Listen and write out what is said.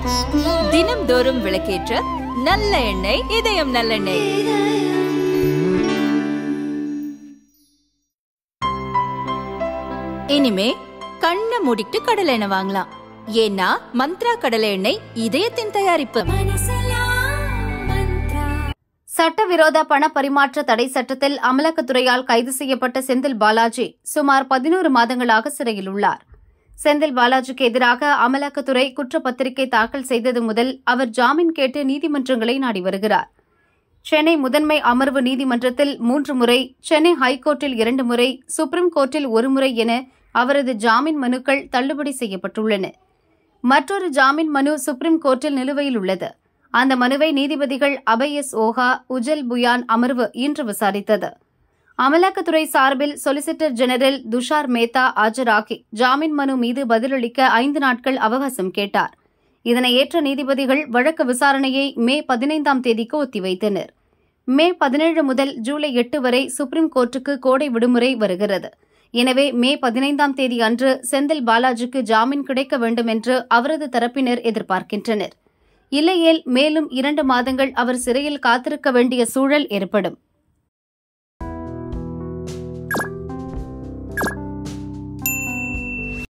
தினம்தோறும் விளக்கேற்ற நல்ல எண்ணெய் இதயம் நல்லெண்ணெய் இனிமே கண்ணை மூடிட்டு கடலை எண்ணெய் வாங்கலாம் ஏன்னா மந்த்ரா கடலை எண்ணெய் இதயத்தின் தயாரிப்பு சட்டவிரோத பண பரிமாற்ற தடை சட்டத்தில் அமலாக்கத்துறையால் கைது செய்யப்பட்ட செந்தில் பாலாஜி சுமார் பதினோரு மாதங்களாக சிறையில் உள்ளார் செந்தில் பாலாஜிக்கு எதிராக அமலாக்கத்துறை குற்றப்பத்திரிகை தாக்கல் செய்தது முதல் அவர் ஜாமீன் கேட்டு நீதிமன்றங்களை நாடி வருகிறார் சென்னை முதன்மை அமர்வு நீதிமன்றத்தில் மூன்று முறை சென்னை ஹைகோர்ட்டில் இரண்டு முறை சுப்ரீம் கோர்ட்டில் ஒரு முறை என அவரது ஜாமீன் மனுக்கள் தள்ளுபடி செய்யப்பட்டுள்ளன மற்றொரு ஜாமீன் மனு சுப்ரீம் கோர்ட்டில் நிலுவையில் உள்ளது அந்த மனுவை நீதிபதிகள் அபய் எஸ் ஓஹா உஜல் புயான் அமர்வு இன்று விசாரித்தது அமலாக்கத்துறை சார்பில் சொலிசிட்டர் ஜெனரல் துஷார் மேத்தா ஆஜராகி ஜாமீன் மனு மீது பதிலளிக்க ஐந்து நாட்கள் அவகாசம் கேட்டார் இதனை ஏற்ற நீதிபதிகள் வழக்கு விசாரணையை மே பதினைந்தாம் தேதிக்கு ஒத்திவைத்தனர் மே பதினேழு முதல் ஜூலை எட்டு வரை சுப்ரீம் கோர்ட்டுக்கு கோடை விடுமுறை வருகிறது எனவே மே பதினைந்தாம் தேதி அன்று செந்தில் பாலாஜிக்கு ஜாமீன் கிடைக்க வேண்டும் என்று அவரது தரப்பினர் எதிர்பார்க்கின்றனர் இல்லையேல் மேலும் இரண்டு மாதங்கள் அவர் சிறையில் காத்திருக்க வேண்டிய சூழல் ஏற்படும்